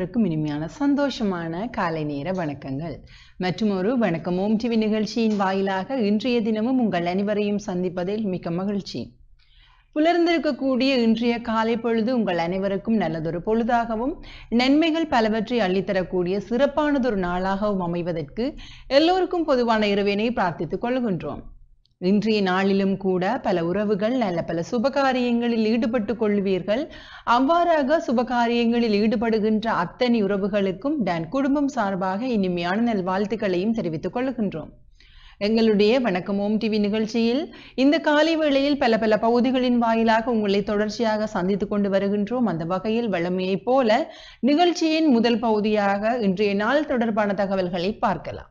அனைவருக்கும் இனிமையான சந்தோஷமான காலை நேர வணக்கங்கள் மற்றும் ஒரு வணக்கம் ஓம் டிவி நிகழ்ச்சியின் வாயிலாக இன்றைய தினமும் உங்கள் அனைவரையும் சந்திப்பதில் மிக்க மகிழ்ச்சி புலர்ந்திருக்கக்கூடிய இன்றைய காலை பொழுது உங்கள் அனைவருக்கும் நல்லதொரு பொழுதாகவும் நன்மைகள் பலவற்றை அள்ளித்தரக்கூடிய சிறப்பானதொரு நாளாகவும் அமைவதற்கு எல்லோருக்கும் பொதுவான இறைவனை பிரார்த்தித்துக் கொள்கின்றோம் இன்றைய நாளிலும் கூட பல உறவுகள் நல்ல பல சுபகாரியங்களில் ஈடுபட்டு கொள்வீர்கள் அவ்வாறாக சுபகாரியங்களில் ஈடுபடுகின்ற அத்தனை உறவுகளுக்கும் டான் குடும்பம் சார்பாக இனிமையான நல்வாழ்த்துக்களையும் தெரிவித்துக் கொள்கின்றோம் எங்களுடைய வணக்கம் ஓம் டிவி நிகழ்ச்சியில் இந்த காலை வேளையில் பல பல பகுதிகளின் வாயிலாக உங்களை தொடர்ச்சியாக சந்தித்துக் கொண்டு வருகின்றோம் அந்த வகையில் வழமையைப் போல நிகழ்ச்சியின் முதல் பகுதியாக இன்றைய நாள் தொடர்பான தகவல்களை பார்க்கலாம்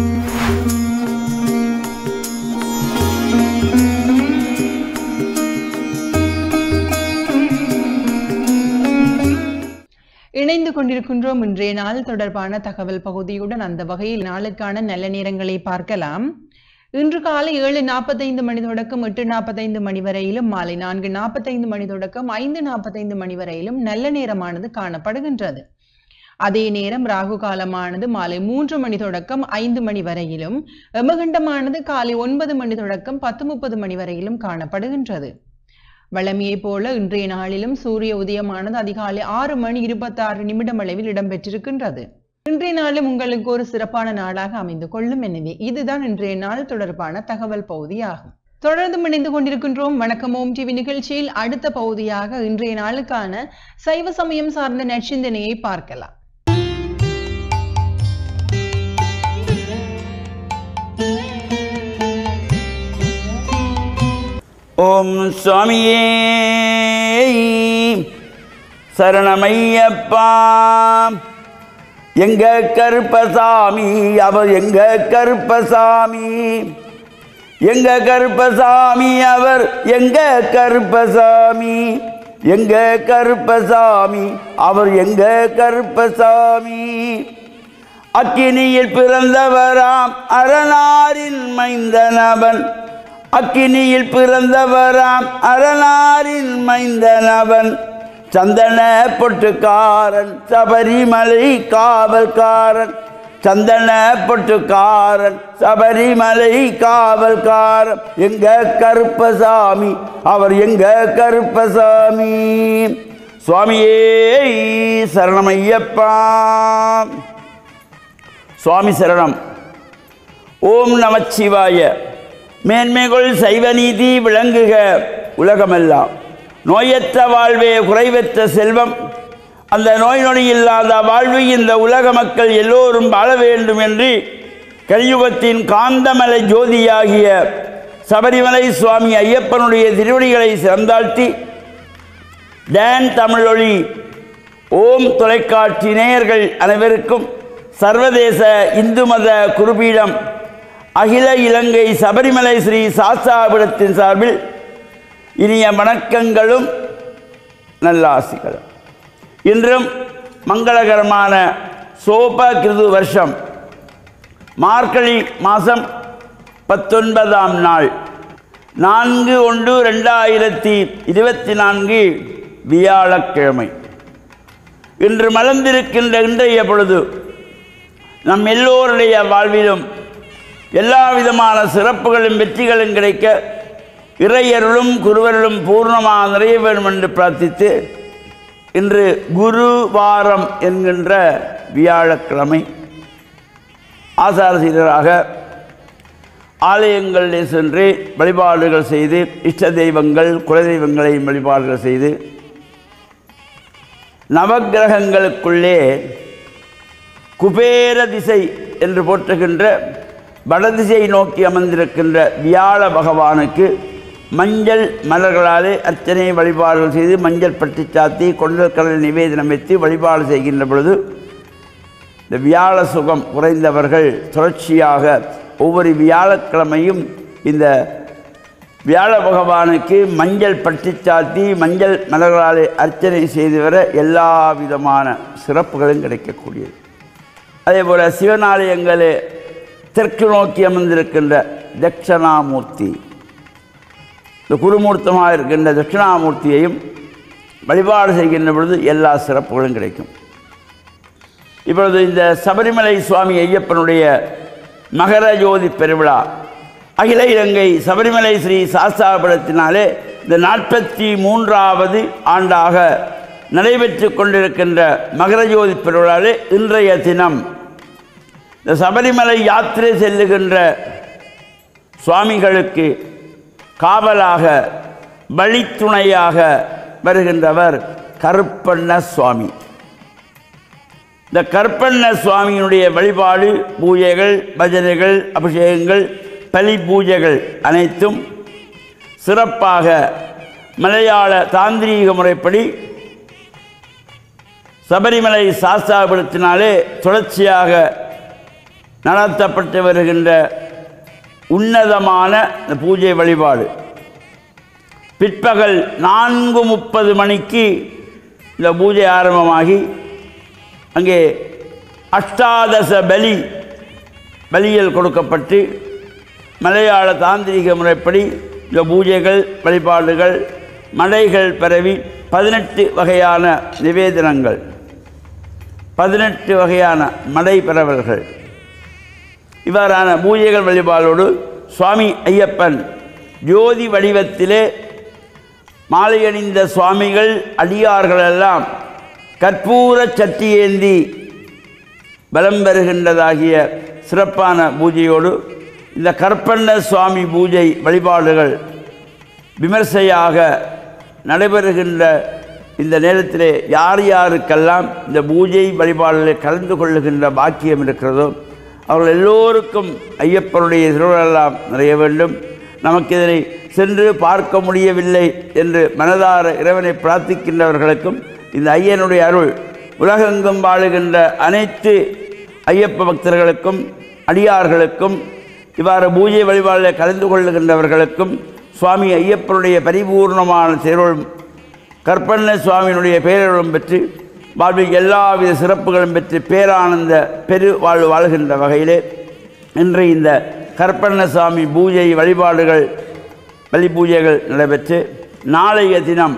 இணைந்து கொண்டிருக்கின்றோம் இன்றைய நாள் தொடர்பான தகவல் பகுதியுடன் அந்த வகையில் நாளுக்கான நல்ல நேரங்களை பார்க்கலாம் இன்று காலை ஏழு நாற்பத்தைந்து மணி தொடக்கம் எட்டு நாற்பத்தைந்து மணி வரையிலும் மாலை நான்கு நாற்பத்தைந்து மணி தொடக்கம் ஐந்து நாற்பத்தைந்து மணி வரையிலும் நல்ல நேரமானது காணப்படுகின்றது அதே நேரம் ராகு காலமானது மாலை மூன்று மணி தொடக்கம் ஐந்து மணி வரையிலும் எமகண்டமானது காலை ஒன்பது மணி தொடக்கம் பத்து முப்பது மணி வரையிலும் காணப்படுகின்றது வளமையை போல இன்றைய நாளிலும் சூரிய உதயமானது அதிகாலை ஆறு மணி இருபத்தாறு நிமிடம் அளவில் இடம்பெற்றிருக்கின்றது இன்றைய நாளும் உங்களுக்கு ஒரு சிறப்பான நாளாக அமைந்து கொள்ளும் எனவே இதுதான் இன்றைய நாள் தொடர்பான தகவல் பகுதியாகும் தொடர்ந்து இணைந்து கொண்டிருக்கின்றோம் வணக்கம் ஓம் டிவி நிகழ்ச்சியில் அடுத்த பகுதியாக இன்றைய நாளுக்கான சைவ சமயம் சார்ந்த நற்சிந்தனையை பார்க்கலாம் ஓம் சுவாமியே சரணமையப்பா எங்க கருப்பசாமி அவர் எங்க கருப்பசாமி எங்க கருப்பசாமி அவர் எங்க கருப்பசாமி எங்க கருப்பசாமி அவர் எங்க கருப்பசாமி அக்கினியில் பிறந்தவராம் அரணாரின் மைந்தனவன் அக்கினியில் பிறந்தவராம் அரணாரின் மைந்தனவன் சந்தன பொட்டுக்காரன் சபரிமலை காவல்காரன் சந்தன பொட்டுக்காரன் சபரிமலை காவல்காரன் எங்க கருப்பசாமி அவர் எங்க கருப்பசாமி சுவாமியே சரணமையப்பா சுவாமி சரணம் ஓம் நமச்சிவாய மேன்மைகள் சைவ நீதி விளங்குக உலகமெல்லாம் நோயற்ற வாழ்வே குறைவற்ற செல்வம் அந்த நோய் நொடி இல்லாத வாழ்வு இந்த உலக மக்கள் எல்லோரும் வாழ வேண்டும் என்று கலியுகத்தின் காந்தமலை ஜோதியாகிய சபரிமலை சுவாமி ஐயப்பனுடைய திருவடிகளை சிறந்தாழ்த்தி டேன் தமிழொலி ஓம் தொலைக்காட்சி நேயர்கள் அனைவருக்கும் சர்வதேச இந்து மத குருபீடம் அகில இலங்கை சபரிமலை ஸ்ரீ சாஸ்தாபுரத்தின் சார்பில் இனிய வணக்கங்களும் நல்லாசிகளும் இன்றும் மங்களகரமான சோப கிருது வருஷம் மார்கழி மாதம் பத்தொன்பதாம் நாள் நான்கு ஒன்று ரெண்டாயிரத்தி இருபத்தி நான்கு வியாழக்கிழமை இன்று மலர்ந்திருக்கின்ற இன்றைய பொழுது நம் எல்லோருடைய வாழ்விலும் எல்லா விதமான சிறப்புகளும் வெற்றிகளும் கிடைக்க இறையருளும் குருவருளும் பூர்ணமாக நிறைய வேண்டும் என்று பிரார்த்தித்து இன்று குரு வாரம் என்கின்ற வியாழக்கிழமை ஆசாரசீரராக ஆலயங்களில் சென்று வழிபாடுகள் செய்து இஷ்ட தெய்வங்கள் குலதெய்வங்களை வழிபாடுகள் செய்து நவக்கிரகங்களுக்குள்ளே குபேர திசை என்று போற்றுகின்ற வடதிசை நோக்கி அமர்ந்திருக்கின்ற வியாழ பகவானுக்கு மஞ்சள் மலர்களாலே அர்ச்சனை வழிபாடுகள் செய்து மஞ்சள் பட்டி சாத்தி கொண்டல் கடல் நிவேதனம் வைத்து வழிபாடு செய்கின்ற பொழுது இந்த வியாழ சுகம் குறைந்தவர்கள் தொடர்ச்சியாக ஒவ்வொரு வியாழக்கிழமையும் இந்த வியாழ பகவானுக்கு மஞ்சள் பட்டி சாத்தி மஞ்சள் மலர்களாலே அர்ச்சனை செய்து வர எல்லா விதமான சிறப்புகளும் கிடைக்கக்கூடியது அதே போல் சிவனாலயங்களே தெற்கு நோக்கி அமர்ந்திருக்கின்ற தட்சணாமூர்த்தி இந்த குருமூர்த்தமாக இருக்கின்ற தட்சிணாமூர்த்தியையும் வழிபாடு செய்கின்ற பொழுது எல்லா சிறப்புகளும் கிடைக்கும் இப்பொழுது இந்த சபரிமலை சுவாமி ஐயப்பனுடைய மகர ஜோதி பெருவிழா அகில இலங்கை சபரிமலை ஸ்ரீ சாஸ்தாபுரத்தினாலே இந்த நாற்பத்தி மூன்றாவது ஆண்டாக நடைபெற்று கொண்டிருக்கின்ற மகர ஜோதி பெருவிழாவிலே இன்றைய தினம் இந்த சபரிமலை யாத்திரை செல்லுகின்ற சுவாமிகளுக்கு காவலாக வழித்துணையாக வருகின்றவர் கருப்பண்ண சுவாமி இந்த கருப்பண்ண சுவாமியினுடைய வழிபாடு பூஜைகள் பஜனைகள் அபிஷேகங்கள் பலி பூஜைகள் அனைத்தும் சிறப்பாக மலையாள தாந்திரீக முறைப்படி சபரிமலை சாஸ்தாபுரத்தினாலே தொடர்ச்சியாக நடத்தப்பட்டு வருகின்ற உன்னதமான இந்த பூஜை வழிபாடு பிற்பகல் நான்கு முப்பது மணிக்கு இந்த பூஜை ஆரம்பமாகி அங்கே அஷ்டாதச பலி பலியல் கொடுக்கப்பட்டு மலையாள தாந்திரிக முறைப்படி இந்த பூஜைகள் வழிபாடுகள் மடைகள் பரவி பதினெட்டு வகையான நிவேதனங்கள் பதினெட்டு வகையான மடை பரவல்கள் இவ்வாறான பூஜைகள் வழிபாடோடு சுவாமி ஐயப்பன் ஜோதி வடிவத்திலே மாலையணிந்த சுவாமிகள் அடியார்களெல்லாம் கற்பூர சட்டி ஏந்தி பலம் பெறுகின்றதாகிய சிறப்பான பூஜையோடு இந்த கற்பண்ண சுவாமி பூஜை வழிபாடுகள் விமர்சையாக நடைபெறுகின்ற இந்த நேரத்திலே யார் யாருக்கெல்லாம் இந்த பூஜை வழிபாடுகளில் கலந்து கொள்ளுகின்ற பாக்கியம் இருக்கிறதோ அவர்கள் எல்லோருக்கும் ஐயப்பனுடைய திருவிழெல்லாம் நிறைய வேண்டும் நமக்கு இதனை சென்று பார்க்க முடியவில்லை என்று மனதார இறைவனை பிரார்த்திக்கின்றவர்களுக்கும் இந்த ஐயனுடைய அருள் உலகெங்கும் வாழுகின்ற அனைத்து ஐயப்ப பக்தர்களுக்கும் அடியார்களுக்கும் இவ்வாறு பூஜை வழிபாடில் கலந்து கொள்ளுகின்றவர்களுக்கும் சுவாமி ஐயப்பனுடைய பரிபூர்ணமான திருவள்ளும் கற்பண்ண சுவாமியினுடைய பேரருளும் பெற்று வாழ்வில் எல்லாவித சிறப்புகளும் பெற்று பேரானந்த பெரு வாழ் வாழ்கின்ற வகையிலே இன்று இந்த கற்பண்ண சுவாமி பூஜை வழிபாடுகள் பலி பூஜைகள் நடைபெற்று நாளைய தினம்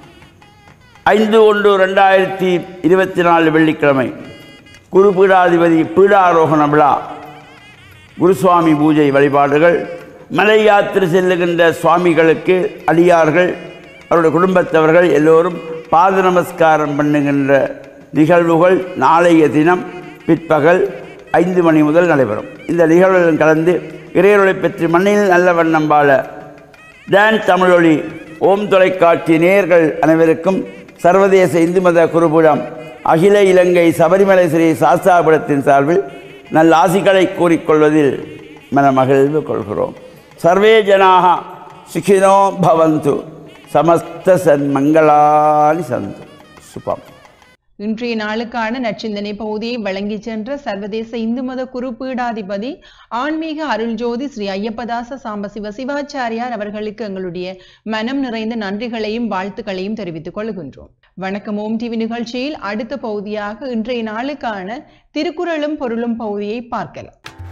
ஐந்து ஒன்று ரெண்டாயிரத்தி இருபத்தி நாலு வெள்ளிக்கிழமை குரு பீடாதிபதி பீடாரோகண விழா குருசுவாமி பூஜை வழிபாடுகள் மலை யாத்திரை செல்லுகின்ற சுவாமிகளுக்கு அடியார்கள் அவருடைய குடும்பத்தவர்கள் எல்லோரும் பாத நமஸ்காரம் பண்ணுகின்ற நிகழ்வுகள் நாளைய தினம் பிற்பகல் ஐந்து மணி முதல் நடைபெறும் இந்த நிகழ்வுகளில் கலந்து இறையருளை பெற்று மண்ணில் நல்ல வண்ணம் வாழ டான் தமிழொலி ஓம் தொலைக்காட்சி நேயர்கள் அனைவருக்கும் சர்வதேச இந்து மத குருபுரம் அகில இலங்கை சபரிமலை ஸ்ரீ சாஸ்தாபுரத்தின் சார்பில் நல்ல ஆசிகளை கூறிக்கொள்வதில் மனமகிழ்வு கொள்கிறோம் சர்வே ஜனாக சுகினோ பவந்து சமஸ்த சன்மங்களானி சந்து சுபம் இன்றைய நாளுக்கான நச்சிந்தனை பகுதியை வழங்கிச் சென்ற சர்வதேச இந்து மத குரு பீடாதிபதி ஆன்மீக அருள்ஜோதி ஸ்ரீ ஐயப்பதாச சாம்பசிவ சிவாச்சாரியார் அவர்களுக்கு எங்களுடைய மனம் நிறைந்த நன்றிகளையும் வாழ்த்துக்களையும் தெரிவித்துக் கொள்கின்றோம் வணக்கம் ஓம் டிவி நிகழ்ச்சியில் அடுத்த பகுதியாக இன்றைய நாளுக்கான திருக்குறளும் பொருளும் பகுதியை பார்க்கலாம்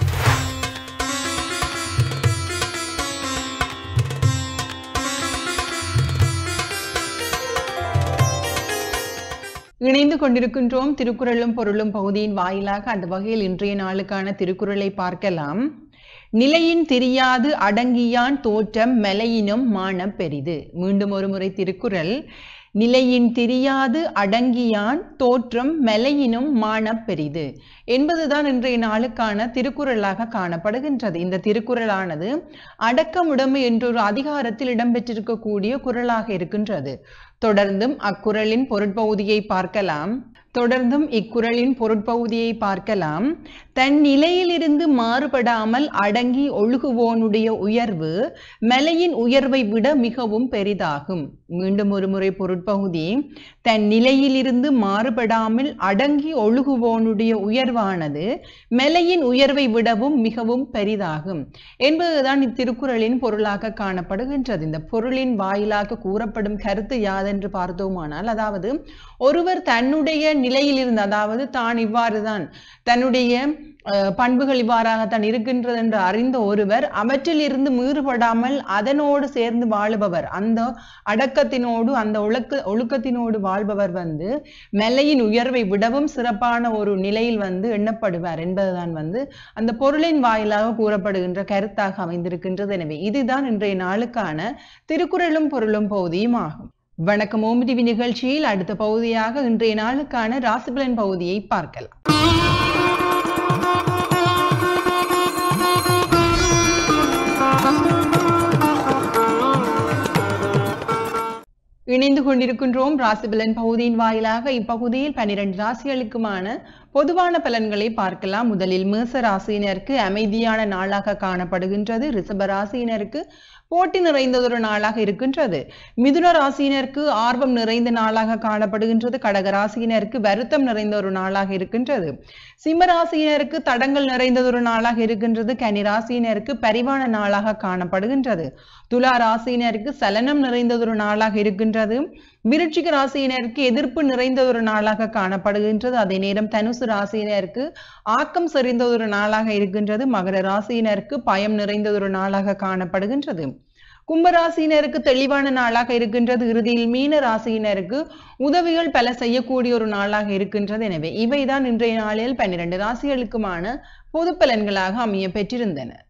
இணைந்து கொண்டிருக்கின்றோம் திருக்குறளும் பொருளும் பகுதியின் வாயிலாக அந்த வகையில் இன்றைய நாளுக்கான திருக்குறளை பார்க்கலாம் நிலையின் தெரியாது அடங்கியான் தோற்றம் மெலையினும் மானம் பெரிது மீண்டும் ஒரு முறை திருக்குறள் நிலையின் தெரியாது அடங்கியான் தோற்றம் மெலையினும் மானம் பெரிது என்பதுதான் இன்றைய நாளுக்கான திருக்குறளாக காணப்படுகின்றது இந்த திருக்குறளானது அடக்கமுடைமை என்றொரு அதிகாரத்தில் இடம்பெற்றிருக்கக்கூடிய குறளாக இருக்கின்றது தொடர்ந்தும் அக்குறளின் பொருட்பகுதியை பார்க்கலாம் தொடர்ந்தும் இக்குறளின் பொருட்பகுதியை பார்க்கலாம் தன் நிலையிலிருந்து மாறுபடாமல் அடங்கி ஒழுகுவோனுடைய உயர்வு மலையின் உயர்வை விட மிகவும் பெரிதாகும் மீண்டும் ஒரு முறை பொருட்பகுதி தன் நிலையிலிருந்து மாறுபடாமல் அடங்கி ஒழுகுவோனுடைய உயர்வானது மலையின் உயர்வை விடவும் மிகவும் பெரிதாகும் என்பதுதான் இத்திருக்குறளின் பொருளாக காணப்படுகின்றது இந்த பொருளின் வாயிலாக கூறப்படும் கருத்து யாதென்று பார்த்தோமானால் அதாவது ஒருவர் தன்னுடைய நிலையிலிருந்து அதாவது தான் இவ்வாறுதான் தன்னுடைய அஹ், பண்புகள் இவ்வாறாகத்தான் இருக்கின்றது என்று அறிந்த ஒருவர் அவற்றில் இருந்து மீறுபடாமல் அதனோடு சேர்ந்து வாழுபவர் அந்த அடக்கத்தினோடு அந்த ஒழுக்க ஒழுக்கத்தினோடு வாழ்பவர் வந்து மெல்லையின் உயர்வை விடவும் சிறப்பான ஒரு நிலையில் வந்து எண்ணப்படுவார் என்பதுதான் வந்து அந்த பொருளின் வாயிலாக கூறப்படுகின்ற கருத்தாக அமைந்திருக்கின்றது எனவே இதுதான் இன்றைய நாளுக்கான திருக்குறளும் பொருளும் பகுதியும் ஆகும் வணக்கம் ஓம் டிவி நிகழ்ச்சியில் அடுத்த பகுதியாக இன்றைய நாளுக்கான ராசிபலன் பகுதியை பார்க்கலாம் இணைந்து கொண்டிருக்கின்றோம் ராசிபலன் பகுதியின் வாயிலாக இப்பகுதியில் பன்னிரண்டு ராசிகளுக்குமான பொதுவான பலன்களை பார்க்கலாம் முதலில் மேச ராசியினருக்கு அமைதியான நாளாக காணப்படுகின்றது ரிஷப ராசியினருக்கு போட்டி நிறைந்ததொரு நாளாக இருக்கின்றது மிதுன ராசியினருக்கு ஆர்வம் நிறைந்த நாளாக காணப்படுகின்றது கடக ராசியினருக்கு வருத்தம் நிறைந்த ஒரு நாளாக இருக்கின்றது சிம்ம ராசியினருக்கு தடங்கள் நிறைந்ததொரு நாளாக இருக்கின்றது கன்னி ராசியினருக்கு பரிவான நாளாக காணப்படுகின்றது துலா ராசியினருக்கு சலனம் நிறைந்ததொரு நாளாக இருக்கின்றது விருட்சிக ராசியினருக்கு எதிர்ப்பு நிறைந்ததொரு நாளாக காணப்படுகின்றது அதே நேரம் தனுசு ராசியினருக்கு ஆக்கம் செறிந்ததொரு நாளாக இருக்கின்றது மகர ராசியினருக்கு பயம் நிறைந்ததொரு நாளாக காணப்படுகின்றது கும்பராசியினருக்கு தெளிவான நாளாக இருக்கின்றது இறுதியில் மீன ராசியினருக்கு உதவிகள் பல செய்யக்கூடிய ஒரு நாளாக இருக்கின்றது எனவே இவைதான் இன்றைய நாளில் பன்னிரண்டு ராசிகளுக்குமான பொது பலன்களாக அமைய பெற்றிருந்தன